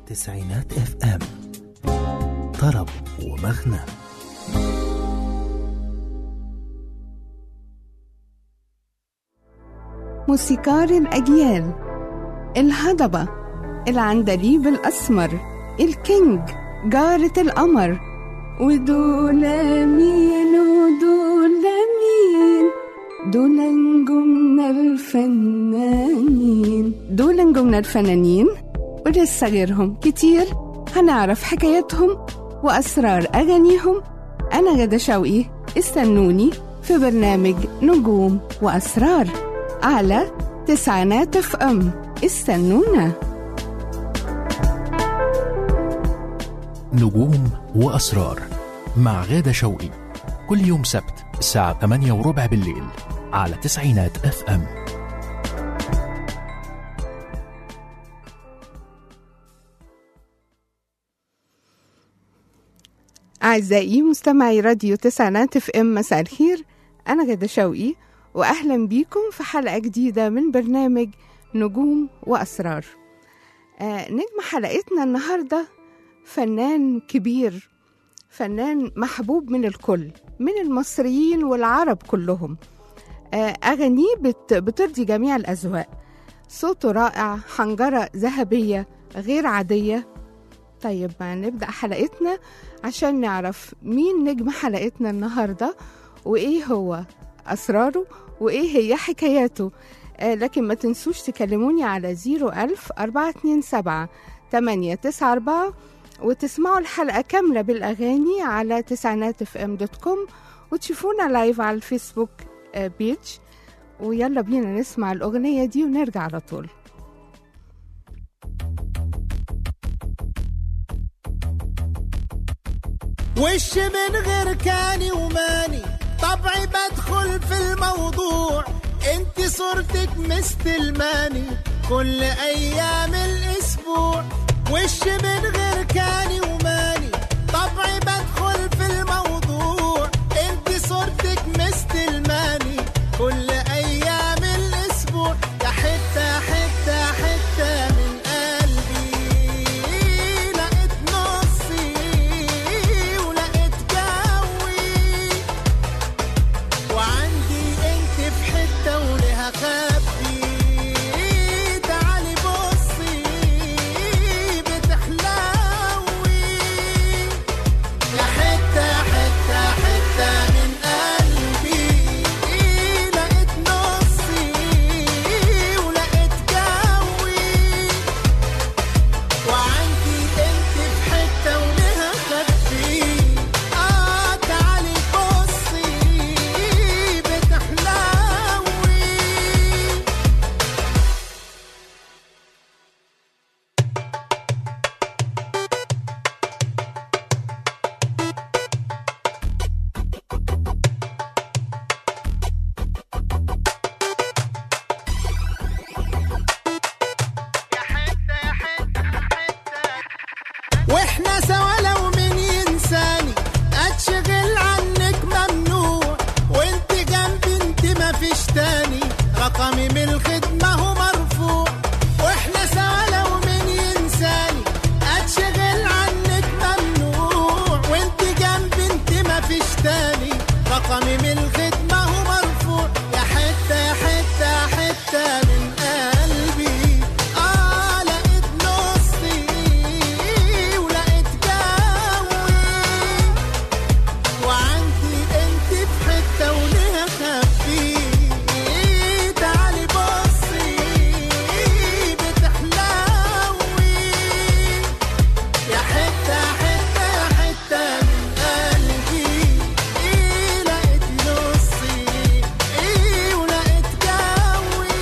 تسعينات اف ام طرب ومغنى موسيقار الأجيال الهضبة العندليب الأسمر الكينج جارة القمر ودول مين ودول مين دول نجومنا الفنانين دول نجومنا الفنانين ولسه غيرهم كتير هنعرف حكاياتهم وأسرار أغانيهم أنا غدا شوقي استنوني في برنامج نجوم وأسرار على تسعينات اف ام استنونا نجوم وأسرار مع غادة شوقي كل يوم سبت الساعة 8 وربع بالليل على تسعينات اف ام أعزائي مستمعي راديو تسعينات اف ام مساء الخير أنا غدا شوقي وأهلا بيكم في حلقة جديدة من برنامج نجوم وأسرار آه نجم حلقتنا النهاردة فنان كبير فنان محبوب من الكل من المصريين والعرب كلهم آه أغانيه بت بترضي جميع الأذواق صوته رائع حنجرة ذهبية غير عادية طيب ما نبدأ حلقتنا عشان نعرف مين نجم حلقتنا النهاردة وإيه هو أسراره وإيه هي حكاياته آه لكن ما تنسوش تكلموني على 01000 427 894 وتسمعوا الحلقة كاملة بالأغاني على تسعينات اف ام دوت كوم وتشوفونا لايف على الفيسبوك آه بيج ويلا بينا نسمع الأغنية دي ونرجع على طول وش من غير كاني وماني طبعي بدخل في الموضوع انت صورتك مستلماني كل ايام الاسبوع وش من غير كاني وماني طبعي بدخل في الموضوع انت صورتك مستلماني كل ايام الاسبوع يا حته حته حته من قلبي لقيت نصي ولقيت جوي وعندي انت في حته ولها خبي تعالي بصي بتحلوي يا حته حته حته من قلبي لقيت نصي ولقيت جوي وعندي انت في حته ولها خبي اه تعالي بصي بتحلوي واحنا سوا لو مين ينساني اتشغل عنك ممنوع وانت جنبي انت ما فيش تاني رقمي من الخدمة هو مرفوع واحنا سوا لو مين ينساني اتشغل عنك ممنوع وانت جنبي انت ما فيش تاني رقمي من الخدمة هو مرفوع يا حتة يا حتة حتة من قلبي اه لقيت نصي ولقيت جوي وعندي انت في حته وليها خبي تعالي بصي بتحلوي يا حته حته حته من قلبي لقيت نصي ولقيت جوي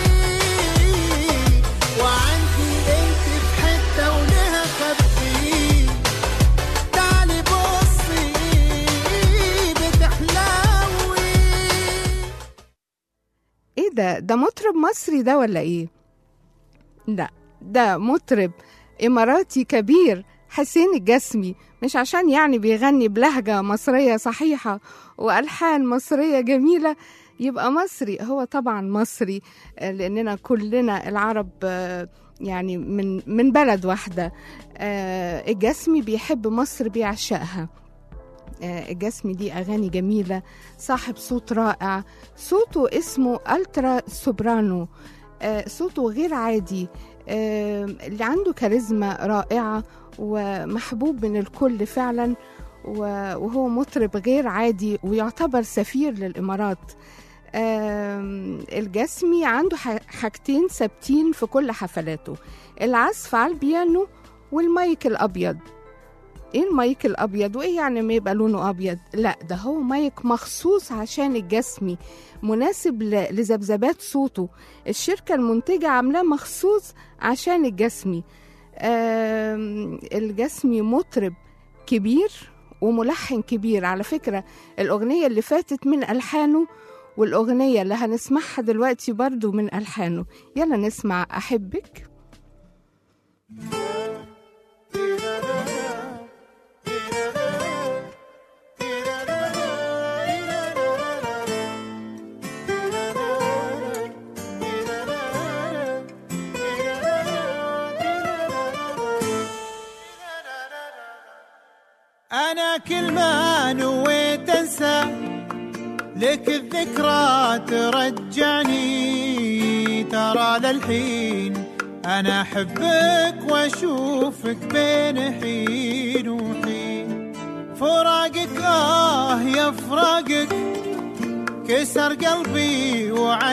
وعندي انت في حته وليها خبي تعالي بصي بتحلوي ايه ده ده مطرب مصري ده ولا ايه لا ده مطرب اماراتي كبير حسين الجسمي مش عشان يعني بيغني بلهجة مصرية صحيحة وألحان مصرية جميلة يبقى مصري هو طبعا مصري آه، لأننا كلنا العرب آه، يعني من من بلد واحدة آه، الجسمي بيحب مصر بيعشقها آه، الجسمي دي أغاني جميلة صاحب صوت رائع صوته اسمه ألترا سوبرانو آه، صوته غير عادي آه، اللي عنده كاريزما رائعة ومحبوب من الكل فعلا و- وهو مطرب غير عادي ويعتبر سفير للإمارات آم، الجسمي عنده ح- حاجتين ثابتين في كل حفلاته العزف على البيانو والمايك الأبيض ايه المايك الابيض وايه يعني ما يبقى لونه ابيض لا ده هو مايك مخصوص عشان الجسمي مناسب ل- لذبذبات صوته الشركه المنتجه عاملاه مخصوص عشان الجسمي آم، الجسمي مطرب كبير وملحن كبير على فكره الاغنيه اللي فاتت من الحانه والاغنيه اللي هنسمعها دلوقتي برضو من الحانه يلا نسمع احبك أنا كل ما نويت أنسى لك الذكرى ترجعني ترى للحين أنا أحبك وأشوفك بين حين وحين فراقك آه يا فراقك كسر قلبي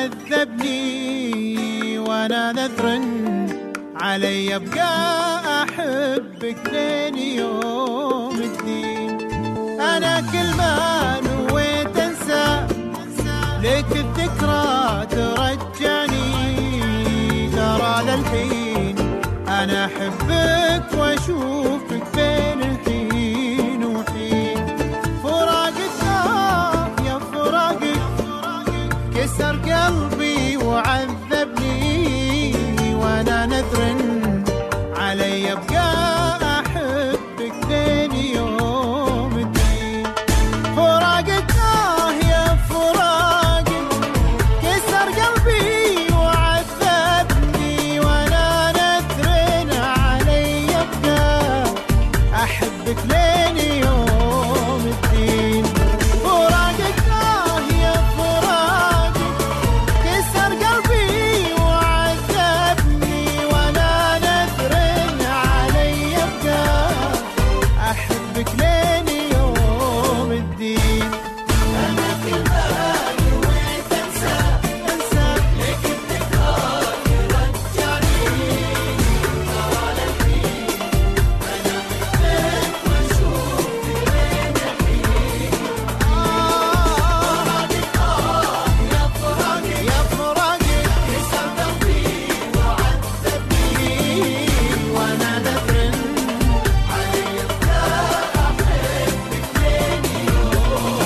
وعذبني وأنا نذر علي أبقى أحبك لين يوم الدين أنا كل ما نويت أنسى لك الذكرى ترجعني ترى للحين أنا أحبك وأشوفك بين حين وحين فراقك آه يا فراقك كسر قلبي وعذبني وانا نذر علي ابقى احبك لين يوم الدين فراقك اه يا فراقك كسر قلبي وعذبني وانا نذر علي ابقى احبك لين يوم الدين فراقك آه يا فراقك كسر قلبي وعذبني وانا نذر علي ابقى احبك لين يوم الدين انا كل ما نويت انسى انسى لك الذكرى ترجعني ترى للحين انا احبك واشوفك بين حين فراقك اه يا فراقي يا فراقي كسر قلبي وعذبني وانا نذر علي ابقى احبك لين يوم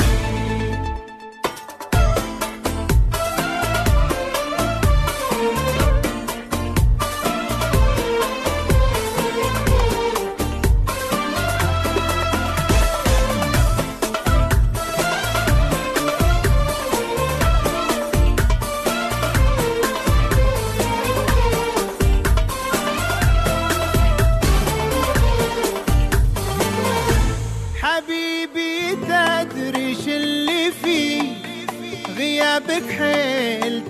حبيبي تدري ش اللي فيه غيابك حيل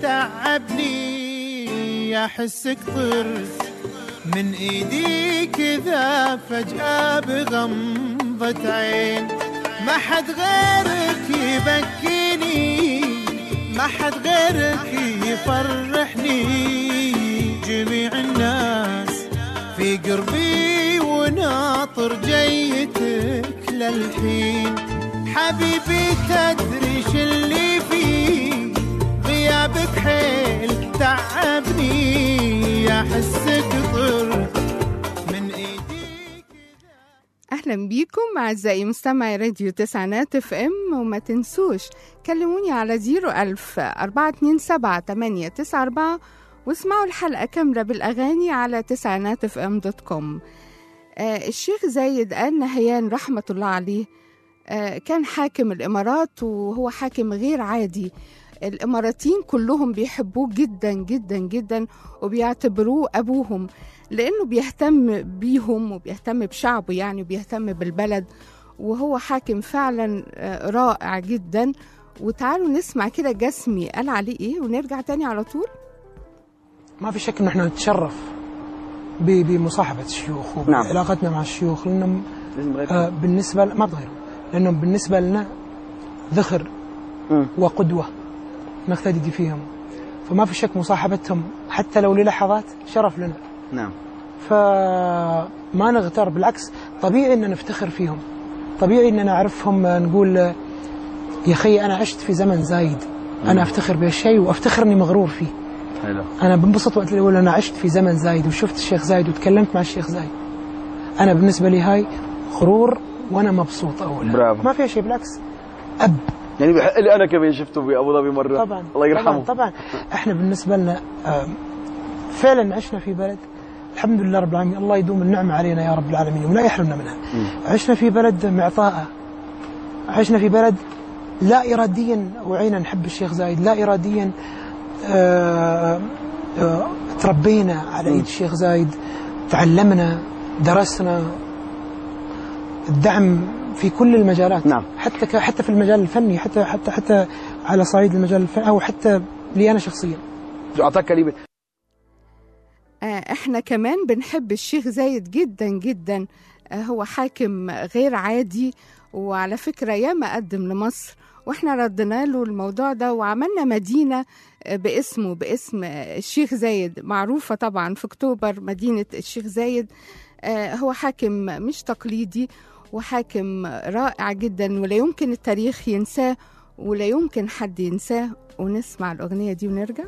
تعبني احسك طرت من ايدي كذا فجأة بغمضة عين ما حد غيرك يبكيني ما حد غيرك يفرحني جميع الناس في قربي وناطر جيتك للحين حبيبي تدري ش اللي فيه غيابك حيل تعبني احسك طرت من ايديك اهلا بيكم اعزائي مستمعي راديو تسعينات اف ام وما تنسوش كلموني على 01000 427 894 واسمعوا الحلقة كاملة بالأغاني على تسعينات اف ام دوت كوم آه الشيخ زايد آل نهيان رحمة الله عليه آه كان حاكم الإمارات وهو حاكم غير عادي الإماراتيين كلهم بيحبوه جدا جدا جدا وبيعتبروه أبوهم لأنه بيهتم بيهم وبيهتم بشعبه يعني وبيهتم بالبلد وهو حاكم فعلا آه، رائع جدا وتعالوا نسمع كده جسمي قال عليه ايه ونرجع تاني على طول ما في شك ان احنا نتشرف ب- بمصاحبه الشيوخ نعم. وعلاقتنا مع الشيوخ لانهم لازم غير آه، بالنسبه ل- ما بغيرهم لانهم بالنسبه لنا ذخر مم. وقدوه نقتدي فيهم فما في شك مصاحبتهم حتى لو للحظات شرف لنا نعم فما نغتر بالعكس طبيعي ان نفتخر فيهم طبيعي ان نعرفهم آه، نقول آه، يا اخي انا عشت في زمن زايد انا افتخر بهالشيء وافتخر اني مغرور فيه حلو انا بنبسط وقت اللي اقول انا عشت في زمن زايد وشفت الشيخ زايد وتكلمت مع الشيخ زايد انا بالنسبه لي هاي غرور وانا مبسوط اولا برافو. ما فيها شيء بالعكس اب يعني بحق لي انا كمان شفته بابو ظبي مره طبعا الله يرحمه طبعا, طبعا احنا بالنسبه لنا آم، فعلا عشنا في بلد الحمد لله رب العالمين الله يدوم النعمه علينا يا رب العالمين ولا يحرمنا منها عشنا في بلد معطاءه عشنا في بلد لا اراديا وعينا نحب الشيخ زايد لا اراديا آه، آه، تربينا على ايد الشيخ زايد تعلمنا درسنا الدعم في كل المجالات نعم. حتى ك- حتى في المجال الفني حتى حتى حتى على صعيد المجال الفني او حتى لي انا شخصيا اعطاك كلمه آه، احنا كمان بنحب الشيخ زايد جدا جدا آه، هو حاكم غير عادي وعلى فكرة ياما قدم لمصر واحنا ردنا له الموضوع ده وعملنا مدينة آه، باسمه باسم آه، الشيخ زايد معروفة طبعا في اكتوبر مدينة الشيخ زايد آه، هو حاكم مش تقليدي وحاكم رائع جدا ولا يمكن التاريخ ينساه ولا يمكن حد ينساه ونسمع الأغنية دي ونرجع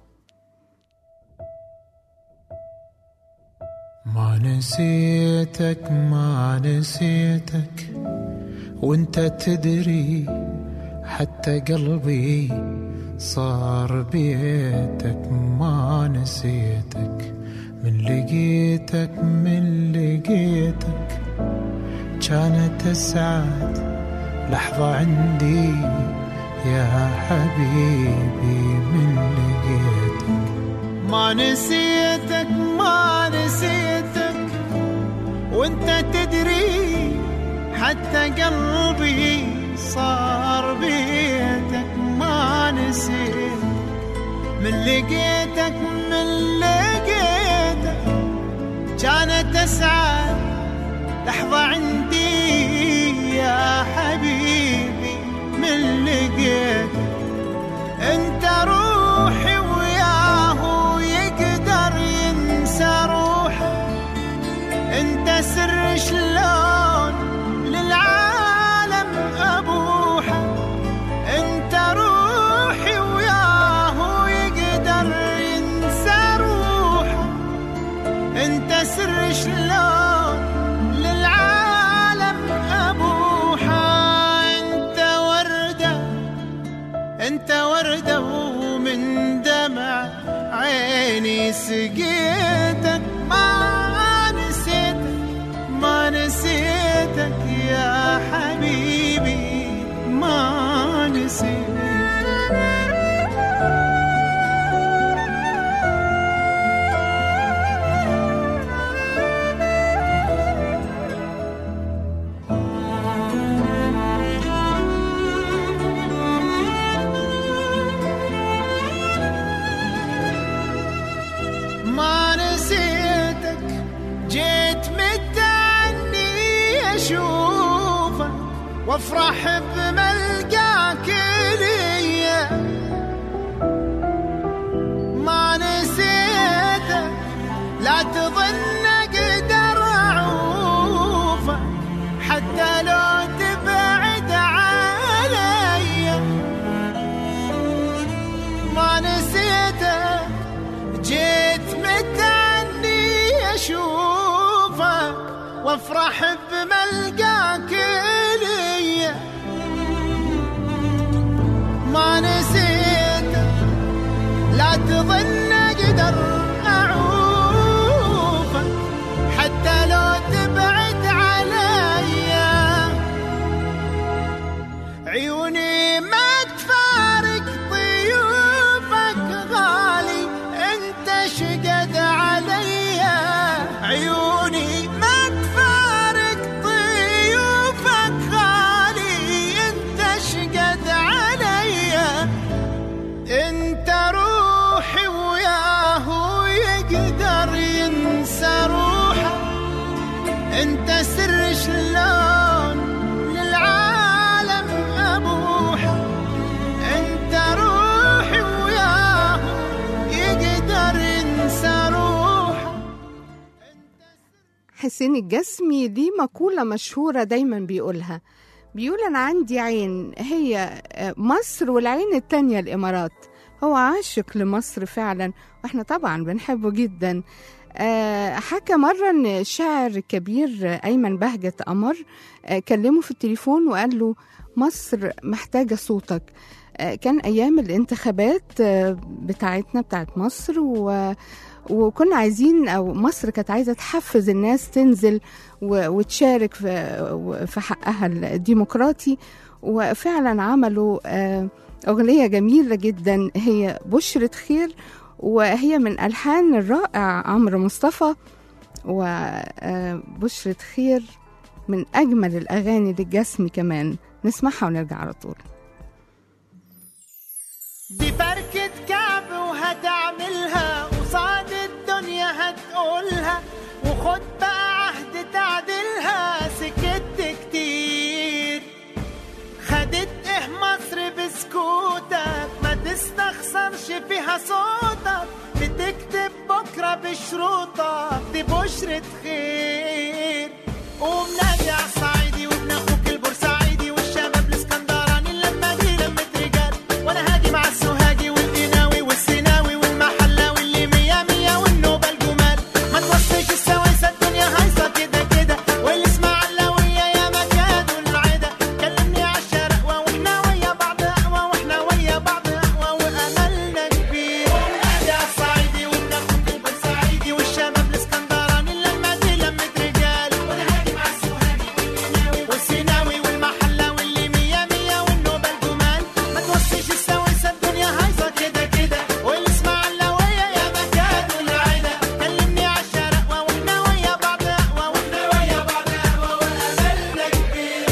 ما نسيتك ما نسيتك وانت تدري حتى قلبي صار بيتك ما نسيتك من لقيتك من لقيتك كانت اسعد لحظة عندي يا حبيبي من لقيتك ما نسيتك ما نسيتك وانت تدري حتى قلبي صار بيتك ما نسيت من لقيتك من لقيتك كانت اسعد لحظة عندي يا حبيبي من لقيتك انت روحي وياه يقدر ينسى روحه انت سر شلون للعالم ابوحه انت روحي وياه يقدر ينسى روحه انت سر شلون للعالم ابوحه انت ورده انت وردة ومن دمع عيني سقيتك ما نسيتك ما نسيتك يا حبيبي ما نسيتك ما نسيتك جيت متعني اشوفك وافرح بملقاك ليا ما نسيتك لا تظن اقدر اعوفك حتى لو تبعد عليا ما نسيتك جيت متعني اشوفك وافرح بملقاك ليا ما نسيتك لا تظن اقدر اعوفك حتى لو تبعد عليا عيوني ما تفارق طيبك حسين الجسمي ليه مقولة مشهورة دايما بيقولها بيقول أنا عندي عين هي آه، مصر والعين التانية الإمارات هو عاشق لمصر فعلا واحنا طبعا بنحبه جدا آه، حكى مرة ان الشاعر الكبير آه، أيمن بهجة قمر آه، كلمه في التليفون وقال له مصر محتاجة صوتك آه، كان أيام الانتخابات آه، بتاعتنا بتاعت مصر و وكنا عايزين او مصر كانت عايزه تحفز الناس تنزل و- وتشارك في في حقها الديمقراطي وفعلا عملوا آه، اغنيه جميله جدا هي بشره خير وهي من الحان الرائع عمرو مصطفى وبشره خير من اجمل الاغاني للجسم كمان نسمعها ونرجع على طول دي فركة كعب وهتعملها قصاد الدنيا هتقولها وخد بقى عهد تعدلها سكت كتير خدت ايه مصر بسكوتك ما تستخسرش فيها صوتك بتكتب بكرة بشروطك دي بشرة خير قوم نادي على الصعيدي وابن اخوك البورسعيدي والشباب الاسكندراني اللمة دي لمة رجال وانا هاجي مع السوهاجي والقناوي والسيناوي والمحلاوي اللي مية مية والنوبة الجمال ما توصيش السويسة الدنيا هايصة كده كده والاسماعيلاوية يا مكان العدا كلمني عالشرق واحنا ويا بعض اقوى واحنا ويا بعض اقوى واملنا كبير ونادي على الصعيدي وابن اخوك البورسعيدي والشباب الاسكندراني اللمة دي لمة رجال وانا هاجي مع السوهاجي والقناوي والسيناوي والمحلاوي اللي مية مية والنوبة الجمال ما توصيش السويسة الدنيا هايصة كده كده والاسماعيلاوية يا مكان العدا كلمني عالشرق واحنا ويا بعض اقوى واحنا ويا بعض اقوى واملنا كبير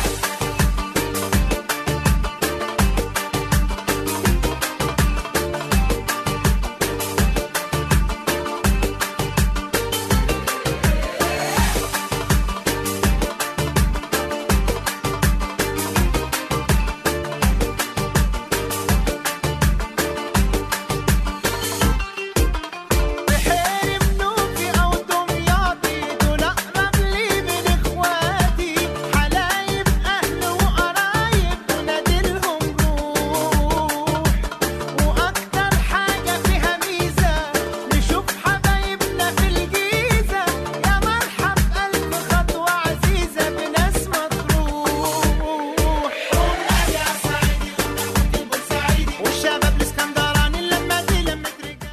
بحير منوفي أو دمياطي دول أقرب لي من إخواتي حلايب أهل وقرايب ونادلهم روح وأكتر حاجة فيها ميزة نشوف حبايبنا في الجيزة يا مرحب ألف خطوة عزيزة بناس مطروح ونادي على الصعيدي وناخد البورسعيدي والشباب الإسكندراني لما دي لما رجال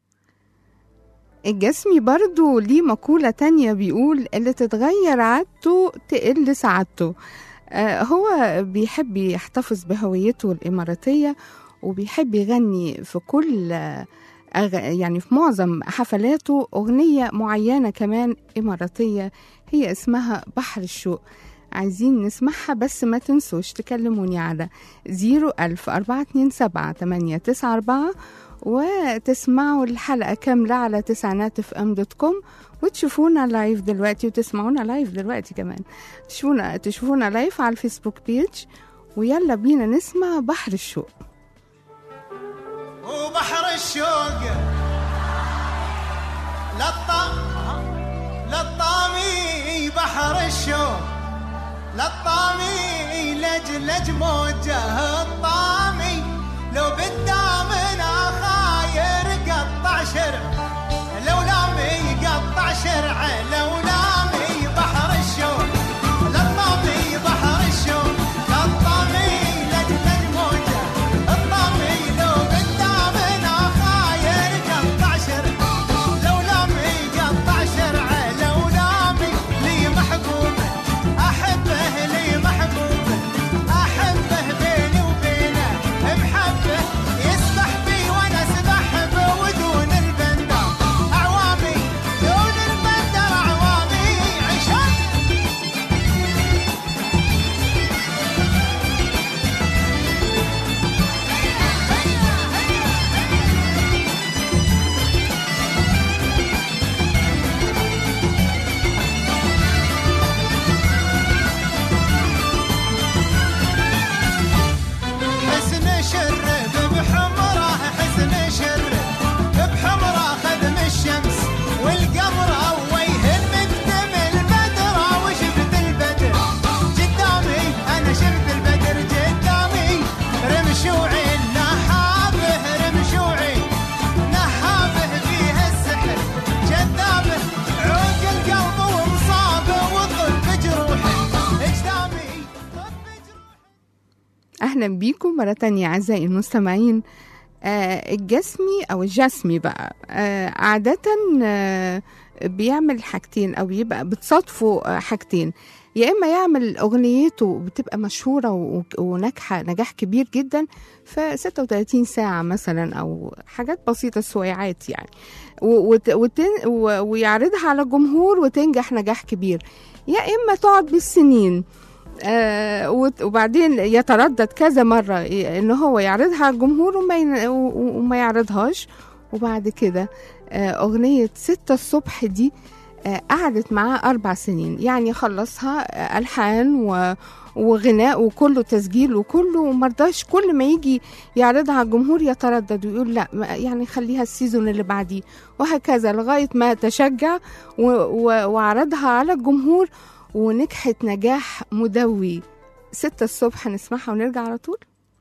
الجسمي برضو ليه مقولة تانية بيقول اللي تتغير عادته تقل سعادته آه هو بيحب يحتفظ بهويته الإماراتية وبيحب يغني في كل آه أغ... يعني في معظم حفلاته أغنية معينة كمان إماراتية هي اسمها بحر الشوق عايزين نسمعها بس ما تنسوش تكلموني على 01000 427 894 وتسمعوا الحلقة كاملة على تسعينات اف ام دوت كوم وتشوفونا لايف دلوقتي وتسمعونا لايف دلوقتي كمان تشوفونا تشوفونا لايف على الفيسبوك بيج ويلا بينا نسمع بحر الشوق وبحر الشوق للطا للطامي بحر الشوق للطامي لج لج موجه الطامي لو بالدامنا خاير قطع شرع لو لامي قطع شرع لو لامي بحر الشوق للطامي بحر الشوق للطامي لج لج موجه الطامي لو بالدامنا خاير قطع شرع لو لامي قطع شرع لو لامي لي محبوب احبه لي محبوب احبه بيني وبينه محبه يسبح بي وانا اسبح به ودون البندر اعوامي دون البندر أهلا بيكم مرة تانية أعزائي المستمعين آه الجسمي أو الجسمي بقى آه عادة آه بيعمل حاجتين أو يبقى بتصادفوا آه حاجتين يا إما يعمل أغنيته بتبقى مشهورة و- وناجحة نجاح كبير جدا في 36 ساعة مثلا أو حاجات بسيطة سويعات يعني و- وت- وتن- و- ويعرضها على الجمهور وتنجح نجاح كبير يا إما تقعد بالسنين آه وت- وبعدين يتردد كذا مرة ي- ان هو يعرضها على الجمهور وما, ين- و- وما يعرضهاش وبعد كده آه اغنية ستة الصبح دي آه قعدت معاه أربع سنين يعني خلصها آه ألحان و وغناء وكله تسجيل وكله مرضاش كل ما يجي يعرضها على الجمهور يتردد ويقول لا ما- يعني خليها السيزون اللي بعديه وهكذا لغاية ما تشجع و- و- وعرضها على الجمهور ونجحت نجاح مدوي ستة الصبح نسمعها ونرجع على طول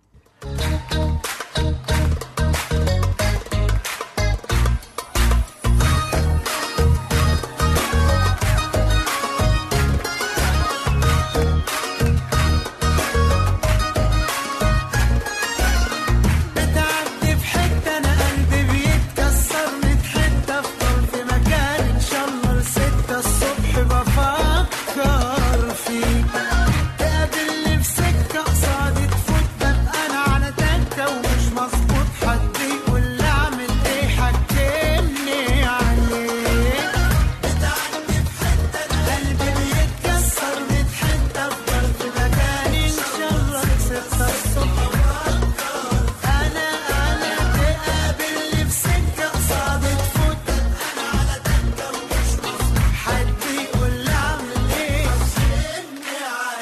بتعدي في حتة أنا قلبي بيتكسر من حتة أفضل في مكان إن شاء الله لستة الصبح بفكر فيك تقابلني في سكة قصادي تفوت ببقى أنا على تكة ومش مظبوط حد يقول لي أعمل إيه حكمني عليك بتعدي في حتة أنا قلبي بيتكسر من حتة أفضل في مكان إن شاء الله لستة الصبح انا انا تقابلني في سكه قصادي تفوت انا على دكه ومش مظبوط حد يقول لي اعمل ايه سيبني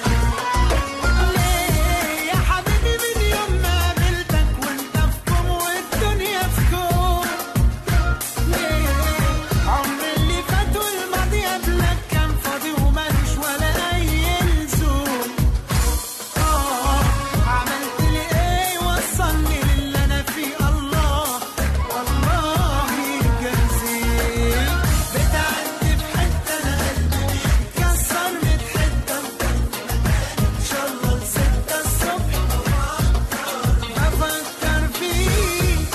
ليه يا حبيبي من يوم ما قابلتك وانت في كوم والدنيا في كوم ليه عمر اللي فات والماضي قبلك كان فاضي ومالوش ولا اي لزوم آه عملت لي ايه وصلني للي انا فيه الله والله يجازيك بتعدي في حته انا قلبي بيتكسر من حته ان شاء الله لستة الصبح افكر فيك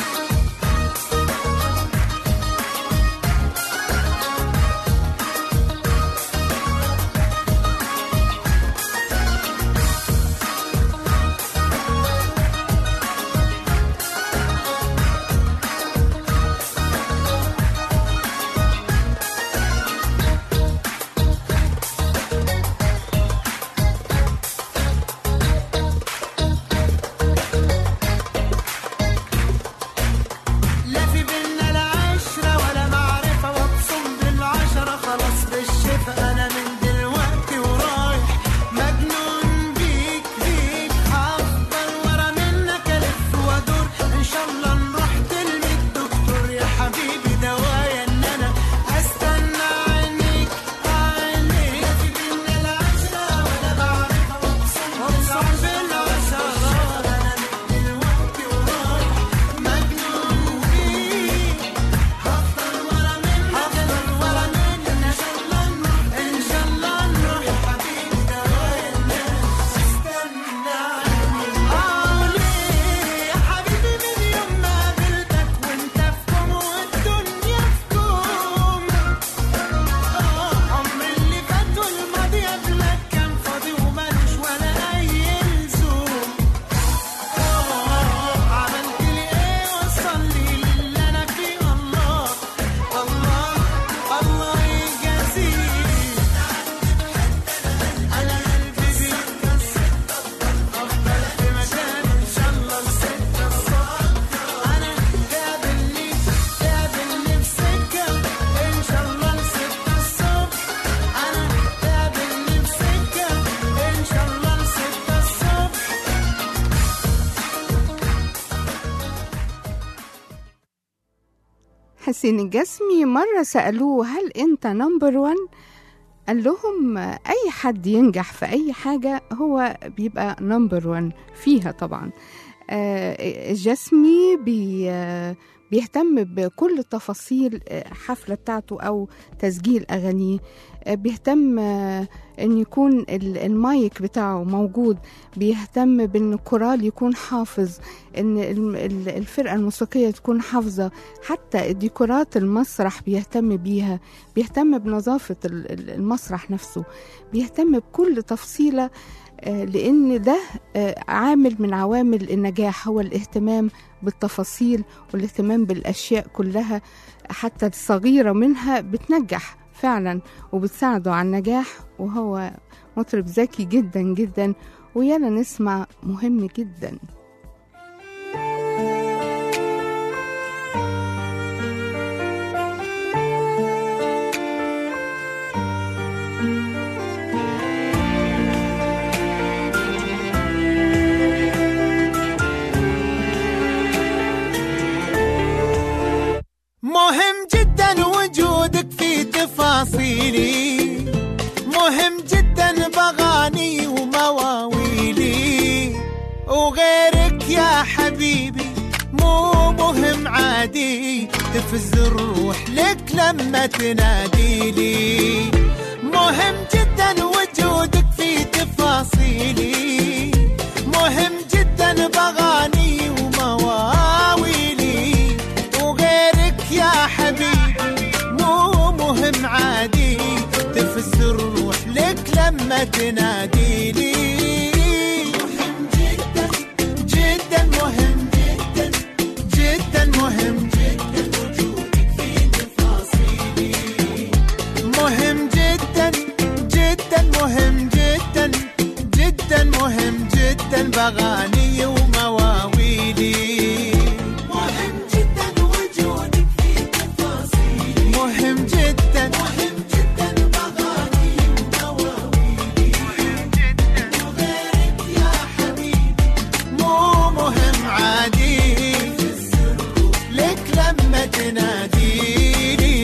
لا في بينا لا عشرة ولا معرفة وابصم بالعشرة خلاص بالشفا أنا من دلوقتي ورايح مجنون بيك بيك هفضل ورا منك ألف وأدور إن شاء الله نروح تلمي الدكتور يا حبيبي دوايا إن أنا أستنى عينيك عينيك لا في بينا لا عشرة ولا معرفة وابصم بالعشرة أنا من دلوقتي ورايح مجنون بيك هفضل ورا منك هفضل ورا منك ان شاء الله نروح ان شاء الله نروح يا حبيبي دوايا الناس استنى اه ليه يا حبيبي من يوم ما قابلتك وانت في كوم والدنيا في كوم اه عمر اللي فات والماضي قبلك كان فاضي ومالوش ولا اي لزوم عملت لي ايه وصل لي للي انا فيه الله الله الله يجازيك انا قلبي بيتكسر افضل في مكان ان شاء الله لستة الصبح انا تقابلني تقابلني في سكة ان شاء الله لستة الصبح انا تقابلني في سكة ان شاء الله لستة الصبح حسين الجسمي مرة سألوه هل أنت نمبر وان؟ قال لهم أي حد ينجح في أي حاجة هو بيبقى نمبر وان فيها طبعا آه، الجسمي بي آه، بيهتم بكل تفاصيل آه، حفلة بتاعته أو تسجيل أغانيه آه، بيهتم آه، إن يكون ال- المايك بتاعه موجود بيهتم بإن الكورال يكون حافظ إن الم- ال- الفرقة الموسيقية تكون حافظة حتى الديكورات المسرح بيهتم بيها بيهتم بنظافة ال- ال- المسرح نفسه بيهتم بكل تفصيلة آه، لأن ده آه، عامل من عوامل النجاح هو الاهتمام بالتفاصيل والاهتمام بالأشياء كلها حتى الصغيرة منها بتنجح فعلا وبتساعده على النجاح وهو مطرب ذكي جدا جدا ويلا نسمع مهم جدا مهم جدا وجودك في تفاصيلي مهم جدا بغاني ومواويلي وغيرك يا حبيبي مو مهم عادي تفز الروح لك لما تناديلي مهم جدا وجودك في تفاصيلي مهم جدا بغاني ومواويلي وغيرك يا حبيبي مو مهم عادي تفز الروح لك لما تناديلي مهم جدا جدا مهم جدا جدا مهم جدا وجودك في تفاصيلي مهم جدا جدا مهم جدا جدا مهم جدا بغاني ومواويلي مهم جدا وجودك في تفاصيلي مهم جدا مهم جدا بغاني ومواويلي مهم جدا وغيرك يا حبيبي مو مهم عادي لك لما تناديلي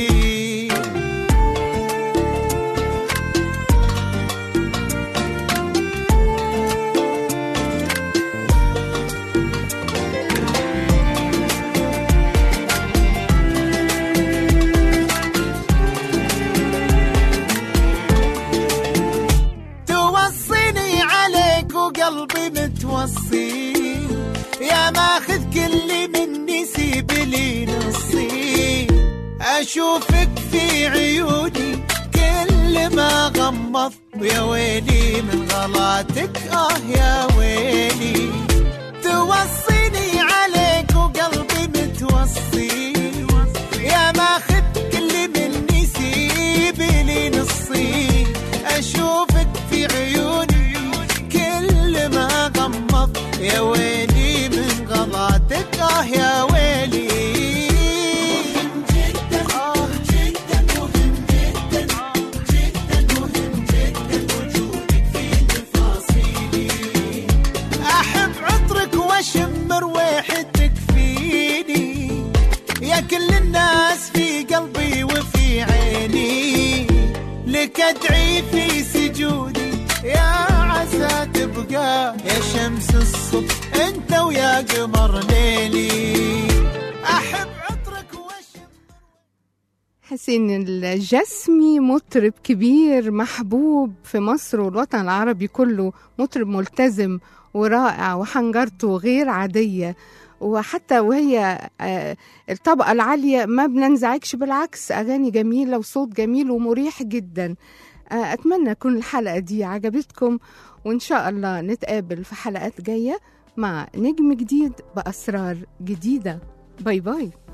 توصيني عليك وقلبي متوصي يا ماخذ كل مني سيب لي نصي اشوفك في عيوني كل ما غمض يا ويلي من غلاتك اه يا ويلي توصيني عليك وقلبي متوصي يا ماخذ كل مني سيب لي نصي اشوفك في عيوني كل ما غمض يا ويلي من غلاتك اه يا ويلي مهم جدا آه جدا مهم جدا جدا مهم جدا وجودك في تفاصيلي احب عطرك واشم رويحتك فيني يا كل الناس في قلبي وفي عيني لك ادعي في سجودي يا عسى تبقى يا شمس الصبح انت ويا قمر ليلي احب عطرك واشم حسين الجسمي مطرب كبير محبوب في مصر والوطن العربي كله مطرب ملتزم ورائع وحنجرته غير عادية وحتى وهي آه، الطبقة العالية ما بننزعجش بالعكس أغاني جميلة وصوت جميل ومريح جدا آه، أتمنى تكون الحلقة دي عجبتكم وإن شاء الله نتقابل في حلقات جاية مع نجم جديد بأسرار جديدة باي باي